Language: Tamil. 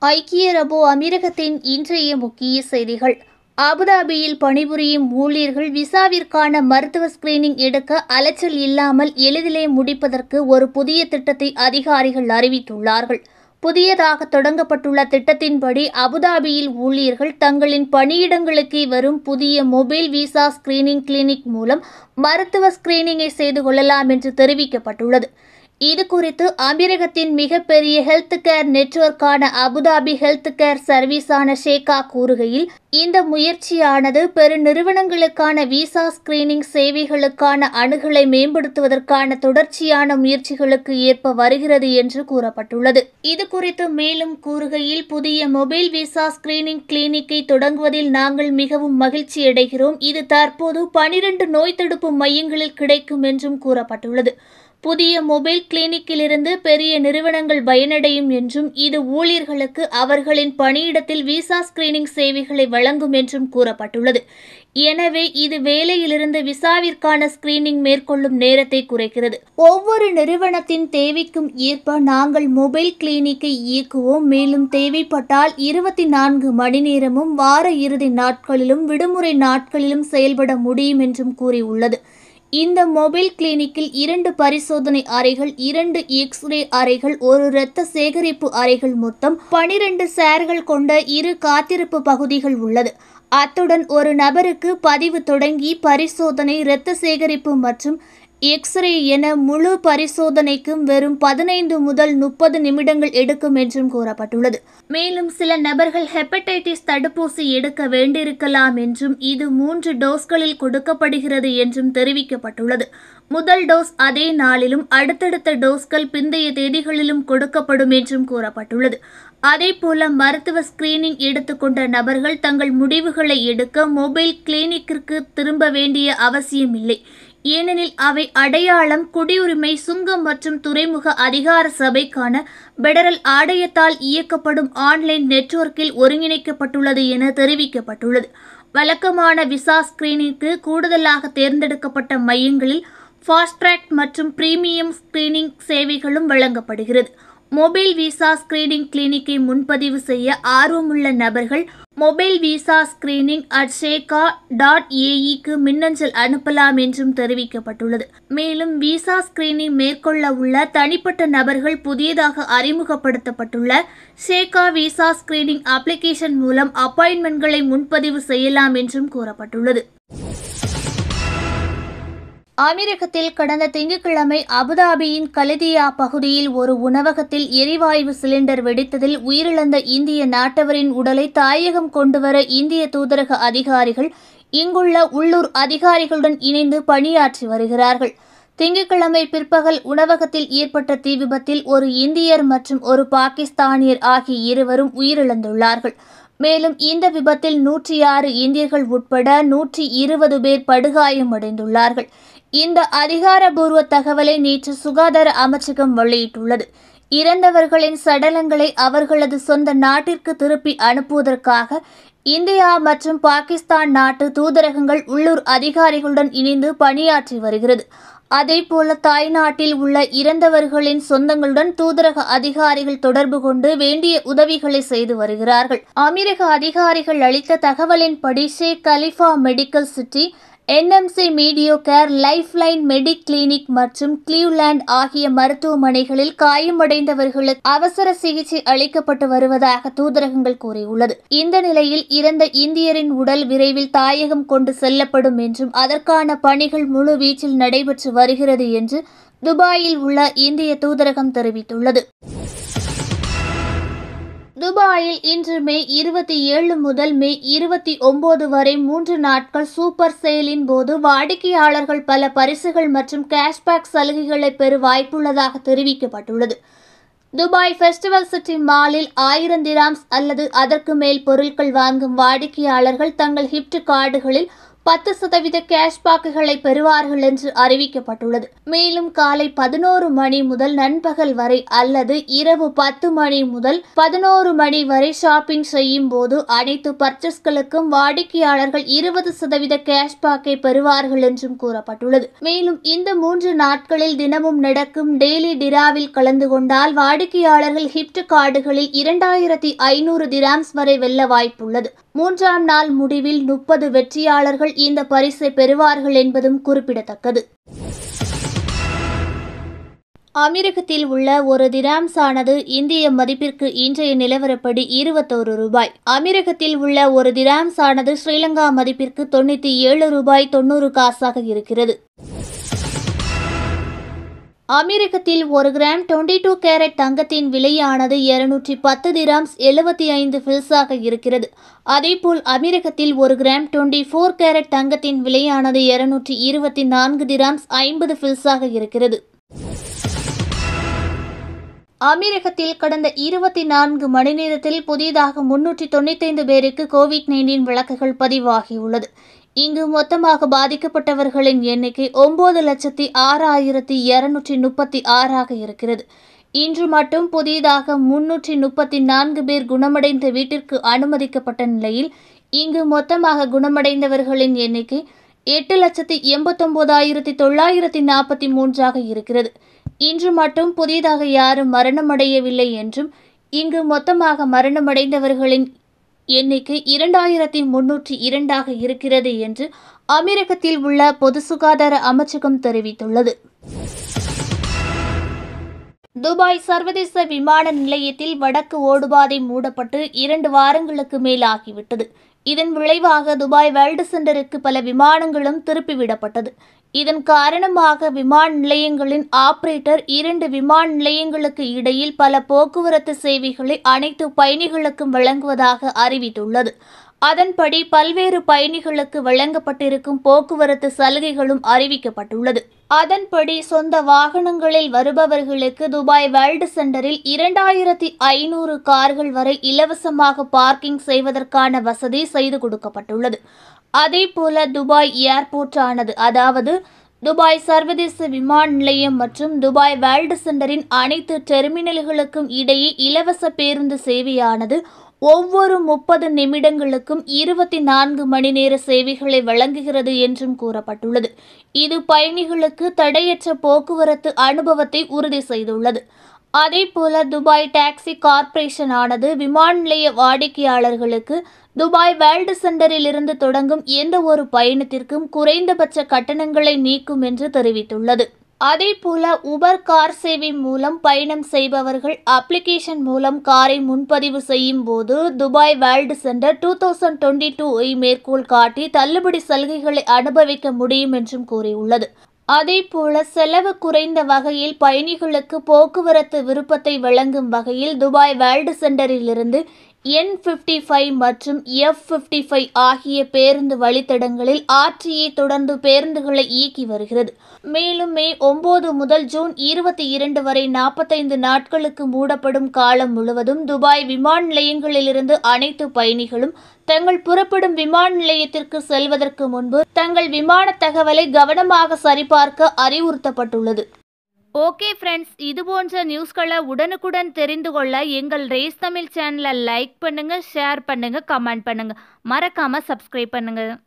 ஐக்கிய அரபு அமீரகத்தின் இன்றைய முக்கிய செய்திகள் அபுதாபியில் பணிபுரியும் ஊழியர்கள் விசாவிற்கான மருத்துவ ஸ்கிரீனிங் எடுக்க அலைச்சல் இல்லாமல் எளிதிலே முடிப்பதற்கு ஒரு புதிய திட்டத்தை அதிகாரிகள் அறிவித்துள்ளார்கள் புதியதாக தொடங்கப்பட்டுள்ள திட்டத்தின்படி அபுதாபியில் ஊழியர்கள் தங்களின் பணியிடங்களுக்கு வரும் புதிய மொபைல் விசா ஸ்கிரீனிங் கிளினிக் மூலம் மருத்துவ ஸ்கிரீனிங்கை செய்து கொள்ளலாம் என்று தெரிவிக்கப்பட்டுள்ளது இது குறித்து அமீரகத்தின் மிகப்பெரிய ஹெல்த் கேர் நெட்வொர்க்கான அபுதாபி ஹெல்த் கேர் சர்வீஸான ஷேகா கூறுகையில் இந்த முயற்சியானது பெருநிறுவனங்களுக்கான விசா ஸ்கிரீனிங் சேவைகளுக்கான அணுகலை மேம்படுத்துவதற்கான தொடர்ச்சியான முயற்சிகளுக்கு ஏற்ப வருகிறது என்று கூறப்பட்டுள்ளது இது குறித்து மேலும் கூறுகையில் புதிய மொபைல் விசா ஸ்கிரீனிங் கிளினிக்கை தொடங்குவதில் நாங்கள் மிகவும் மகிழ்ச்சி அடைகிறோம் இது தற்போது பனிரெண்டு நோய் தடுப்பு மையங்களில் கிடைக்கும் என்றும் கூறப்பட்டுள்ளது புதிய மொபைல் கிளினிக்கிலிருந்து பெரிய நிறுவனங்கள் பயனடையும் என்றும் இது ஊழியர்களுக்கு அவர்களின் பணியிடத்தில் விசா ஸ்கிரீனிங் சேவைகளை வழங்கும் என்றும் கூறப்பட்டுள்ளது எனவே இது வேலையிலிருந்து விசாவிற்கான ஸ்கிரீனிங் மேற்கொள்ளும் நேரத்தை குறைக்கிறது ஒவ்வொரு நிறுவனத்தின் தேவைக்கும் ஏற்ப நாங்கள் மொபைல் கிளினிக்கை இயக்குவோம் மேலும் தேவைப்பட்டால் இருபத்தி நான்கு மணி நேரமும் வார இறுதி நாட்களிலும் விடுமுறை நாட்களிலும் செயல்பட முடியும் என்றும் கூறியுள்ளது இந்த மொபைல் கிளினிக்கில் இரண்டு பரிசோதனை அறைகள் இரண்டு எக்ஸ்ரே அறைகள் ஒரு இரத்த சேகரிப்பு அறைகள் மொத்தம் பனிரெண்டு சேர்கள் கொண்ட இரு காத்திருப்பு பகுதிகள் உள்ளது அத்துடன் ஒரு நபருக்கு பதிவு தொடங்கி பரிசோதனை இரத்த சேகரிப்பு மற்றும் எக்ஸ்ரே என முழு பரிசோதனைக்கும் வெறும் பதினைந்து முதல் முப்பது நிமிடங்கள் எடுக்கும் என்றும் கூறப்பட்டுள்ளது மேலும் சில நபர்கள் ஹெப்படைட்டிஸ் தடுப்பூசி எடுக்க வேண்டியிருக்கலாம் என்றும் இது மூன்று டோஸ்களில் கொடுக்கப்படுகிறது என்றும் தெரிவிக்கப்பட்டுள்ளது முதல் டோஸ் அதே நாளிலும் அடுத்தடுத்த டோஸ்கள் பிந்தைய தேதிகளிலும் கொடுக்கப்படும் என்றும் கூறப்பட்டுள்ளது அதேபோல மருத்துவ ஸ்கிரீனிங் எடுத்துக்கொண்ட நபர்கள் தங்கள் முடிவுகளை எடுக்க மொபைல் கிளினிக்கிற்கு திரும்ப வேண்டிய அவசியமில்லை ஏனெனில் அவை அடையாளம் குடியுரிமை சுங்கம் மற்றும் துறைமுக அதிகார சபைக்கான பெடரல் ஆணையத்தால் இயக்கப்படும் ஆன்லைன் நெட்வொர்க்கில் ஒருங்கிணைக்கப்பட்டுள்ளது என தெரிவிக்கப்பட்டுள்ளது வழக்கமான விசா ஸ்கிரீனிங்க்கு கூடுதலாக தேர்ந்தெடுக்கப்பட்ட மையங்களில் ஃபாஸ்ட்ராக் மற்றும் பிரீமியம் ஸ்கிரீனிங் சேவைகளும் வழங்கப்படுகிறது மொபைல் விசா ஸ்கிரீனிங் கிளினிக்கை முன்பதிவு செய்ய ஆர்வமுள்ள நபர்கள் mobile visa screening at SEHA dot ஏஇக்கு மின்னஞ்சல் அனுப்பலாம் என்றும் தெரிவிக்கப்பட்டுள்ளது மேலும் விசா ஸ்கிரீனிங் மேற்கொள்ள உள்ள தனிப்பட்ட நபர்கள் புதியதாக அறிமுகப்படுத்தப்பட்டுள்ள ஷேகா விசா ஸ்கிரீனிங் அப்ளிகேஷன் மூலம் அப்பாயின்மெண்ட்களை முன்பதிவு செய்யலாம் என்றும் கூறப்பட்டுள்ளது அமீரகத்தில் கடந்த திங்கட்கிழமை அபுதாபியின் கலிதியா பகுதியில் ஒரு உணவகத்தில் எரிவாயு சிலிண்டர் வெடித்ததில் உயிரிழந்த இந்திய நாட்டவரின் உடலை தாயகம் கொண்டுவர இந்திய தூதரக அதிகாரிகள் இங்குள்ள உள்ளூர் அதிகாரிகளுடன் இணைந்து பணியாற்றி வருகிறார்கள் திங்கட்கிழமை பிற்பகல் உணவகத்தில் ஏற்பட்ட தீ விபத்தில் ஒரு இந்தியர் மற்றும் ஒரு பாகிஸ்தானியர் ஆகிய இருவரும் உயிரிழந்துள்ளார்கள் மேலும் இந்த விபத்தில் நூற்றி ஆறு இந்தியர்கள் உட்பட நூற்றி இருபது பேர் படுகாயமடைந்துள்ளார்கள் இந்த அதிகாரபூர்வ தகவலை நேற்று சுகாதார அமைச்சகம் வெளியிட்டுள்ளது இறந்தவர்களின் சடலங்களை அவர்களது சொந்த நாட்டிற்கு திருப்பி அனுப்புவதற்காக இந்தியா மற்றும் பாகிஸ்தான் நாட்டு தூதரகங்கள் உள்ளூர் அதிகாரிகளுடன் இணைந்து பணியாற்றி வருகிறது அதேபோல தாய்நாட்டில் உள்ள இறந்தவர்களின் சொந்தங்களுடன் தூதரக அதிகாரிகள் தொடர்பு கொண்டு வேண்டிய உதவிகளை செய்து வருகிறார்கள் அமீரக அதிகாரிகள் அளித்த தகவலின்படி Sheikh Khalifa medical city NMC Medeor care life line Mediclinic மற்றும் கிளீவ்லேண்ட் ஆகிய மருத்துவமனைகளில் காயமடைந்தவர்களுக்கு அவசர சிகிச்சை அளிக்கப்பட்டு வருவதாக தூதரகங்கள் கூறியுள்ளது இந்த நிலையில் இறந்த இந்தியரின் உடல் விரைவில் தாயகம் கொண்டு செல்லப்படும் என்றும் அதற்கான பணிகள் முழு வீச்சில் நடைபெற்று வருகிறது என்று துபாயில் உள்ள இந்திய தூதரகம் தெரிவித்துள்ளது துபாயில் இன்று மே இருபத்தி ஏழு முதல் மே இருபத்தி ஒன்பது வரை மூன்று நாட்கள் சூப்பர் சேலின் போது வாடிக்கையாளர்கள் பல பரிசுகள் மற்றும் கேஷ்பேக் சலுகைகளை பெற வாய்ப்புள்ளதாக தெரிவிக்கப்பட்டுள்ளது துபாய் ஃபெஸ்டிவல் சிட்டி மாலில் ஆயிரம் திராம்ஸ் அல்லது அதற்கு மேல் பொருட்கள் வாங்கும் வாடிக்கையாளர்கள் தங்கள் ஹிப்ட் கார்டுகளில் பத்து சதவீத கேஷ்பேக்குகளை பெறுவார்கள் என்று அறிவிக்கப்பட்டுள்ளது மேலும் காலை பதினோரு மணி முதல் நண்பகல் வரை அல்லது இரவு பத்து மணி முதல் பதினோரு மணி வரை ஷாப்பிங் செய்யும் போது அனைத்து பர்ச்சேஸ்களுக்கும் வாடிக்கையாளர்கள் இருபது சதவீத கேஷ்பேக்கை பெறுவார்கள் என்றும் கூறப்பட்டுள்ளது மேலும் இந்த மூன்று நாட்களில் தினமும் நடக்கும் டெய்லி டிராவில் கலந்து கொண்டால் வாடிக்கையாளர்கள் ஹிப்ட் கார்டுகளில் இரண்டாயிரத்தி ஐநூறு திராம்ஸ் வரை வெல்ல வாய்ப்புள்ளது மூன்றாம் நாள் முடிவில் முப்பது வெற்றியாளர்கள் இந்த பரிசை பெறுவார்கள் என்பதும் குறிப்பிடத்தக்கது அமீரகத்தில் உள்ள ஒரு திராம்ஸ் ஆனது இந்திய மதிப்பிற்கு இன்றைய நிலவரப்படி இருபத்தோரு ரூபாய் அமீரகத்தில் உள்ள ஒரு திராம்ஸ் ஆனது ஸ்ரீலங்கா மதிப்பிற்கு தொண்ணூற்றி ஏழு ரூபாய் தொண்ணூறு காசாக இருக்கிறது அமெரிக்கத்தில் ஒரு கிராம் டுவெண்ட்டி டூ கேரட் தங்கத்தின் விலையானது இருநூற்றி பத்து திராம்ஸ் எழுபத்தி ஐந்து ஃபில்ஸாக இருக்கிறது அதேபோல் அமெரிக்கத்தில் ஒரு கிராம் டுவெண்ட்டி ஃபோர் கேரட் தங்கத்தின் விலையானது இருநூற்றி இருபத்தி நான்கு திராம்ஸ் ஐம்பது ஃபில்ஸாக இருக்கிறது அமெரிக்கத்தில் கடந்த இருபத்தி நான்கு மணி நேரத்தில் புதிதாக முன்னூற்றி தொண்ணூத்தைந்து பேருக்கு கோவிட் நைன்டீன் விளக்குகள் பதிவாகியுள்ளது இங்கு மொத்தமாக பாதிக்கப்பட்டவர்களின் எண்ணிக்கை ஒன்பது லட்சத்தி ஆறாயிரத்தி இருநூற்றி முப்பத்தி ஆறாக இருக்கிறது இன்று மட்டும் புதிதாக முன்னூற்றி முப்பத்தி நான்கு பேர் குணமடைந்த வீட்டிற்கு அனுமதிக்கப்பட்ட நிலையில் இங்கு மொத்தமாக குணமடைந்தவர்களின் எண்ணிக்கை எட்டு லட்சத்தி எண்பத்தொன்பதாயிரத்தி தொள்ளாயிரத்தி நாற்பத்தி மூன்றாக இருக்கிறது இன்று மட்டும் புதிதாக யாரும் மரணமடையவில்லை என்றும் இங்கு மொத்தமாக மரணமடைந்தவர்களின் எண்ணிக்கை இரண்டாயிரத்தி முன்னூற்றி இரண்டாக இருக்கிறது என்று அமெரிக்கத்தில் உள்ள பொது சுகாதார அமைச்சகம் தெரிவித்துள்ளது துபாய் சர்வதேச விமான நிலையத்தில் வடக்கு ஓடுபாதை மூடப்பட்டு இரண்டு வாரங்களுக்கு மேல் ஆகிவிட்டது இதன் விளைவாக துபாய் வேர்ல்டு சென்டருக்கு பல விமானங்களும் திருப்பிவிடப்பட்டது இதன் காரணமாக விமான நிலையங்களின் ஆபரேட்டர் இரண்டு விமான நிலையங்களுக்கு இடையில் பல போக்குவரத்து சேவைகளை அனைத்து பயணிகளுக்கும் வழங்குவதாக அறிவித்துள்ளது அதன்படி பல்வேறு பயணிகளுக்கு வழங்கப்பட்டிருக்கும் போக்குவரத்து சலுகைகளும் அறிவிக்கப்பட்டுள்ளது அதன்படி சொந்த வாகனங்களில் வருபவர்களுக்கு துபாய் வேர்ல்டு சென்டரில் இரண்டாயிரத்தி ஐநூறு கார்கள் வரை இலவசமாக பார்க்கிங் செய்வதற்கான வசதி செய்து கொடுக்கப்பட்டுள்ளது அதேபோல துபாய் ஏர்போர்ட் ஆனது அதாவது துபாய் சர்வதேச விமான நிலையம் மற்றும் துபாய் வேர்ல்டு சென்டரின் அனைத்து டெர்மினல்களுக்கும் இடையே இலவச பேருந்து சேவையானது ஒவ்வொரு முப்பது நிமிடங்களுக்கும் இருபத்தி நான்கு மணி நேர சேவைகளை வழங்குகிறது என்றும் கூறப்பட்டுள்ளது இது பயணிகளுக்கு தடையற்ற போக்குவரத்து அனுபவத்தை உறுதி செய்துள்ளது அதேபோல துபாய் டாக்ஸி கார்ப்பரேஷன் ஆனது விமான நிலைய வாடிக்கையாளர்களுக்கு துபாய் வேர்ல்டு சென்டரில் இருந்து தொடங்கும் எந்த ஒரு பயணத்திற்கும் குறைந்தபட்ச கட்டணங்களை நீக்கும் என்று தெரிவித்துள்ளது அதேபோல உபர் கார் சேவை மூலம் பயணம் செய்பவர்கள் அப்ளிகேஷன் மூலம் காரை முன்பதிவு செய்யும் போது Dubai world centre two thousand twenty டூவை மேற்கோள் காட்டி தள்ளுபடி சலுகைகளை அனுபவிக்க முடியும் என்றும் கூறியுள்ளது அதேபோல செலவு குறைந்த வகையில் பயணிகளுக்கு போக்குவரத்து விருப்பத்தை வழங்கும் வகையில் துபாய் வேர்ல்டு சென்டரிலிருந்து என் ஃபிஃப்டி ஃபைவ் மற்றும் எஃப் ஃபிஃப்டி ஃபைவ் ஆகிய பேருந்து வழித்தடங்களில் ஆர்டிஏ தொடர்ந்து பேருந்துகளை இயக்கி வருகிறது மேலும் மே ஒன்பது முதல் ஜூன் இருபத்தி இரண்டு வரை நாற்பத்தைந்து நாட்களுக்கு மூடப்படும் காலம் முழுவதும் துபாய் விமான நிலையங்களிலிருந்து அனைத்து பயணிகளும் தங்கள் புறப்படும் விமான நிலையத்திற்கு செல்வதற்கு முன்பு தங்கள் விமான தகவலை கவனமாக சரிபார்க்க அறிவுறுத்தப்பட்டுள்ளது ஓகே ஃப்ரெண்ட்ஸ் இது போன்ற நியூஸ்களை உடனுக்குடன் தெரிந்து கொள்ள எங்கள் ரேஸ் தமிழ் சேனலை லைக் பண்ணுங்க ஷேர் பண்ணுங்க கமெண்ட் பண்ணுங்க மறக்காம சப்ஸ்கிரைப் பண்ணுங்க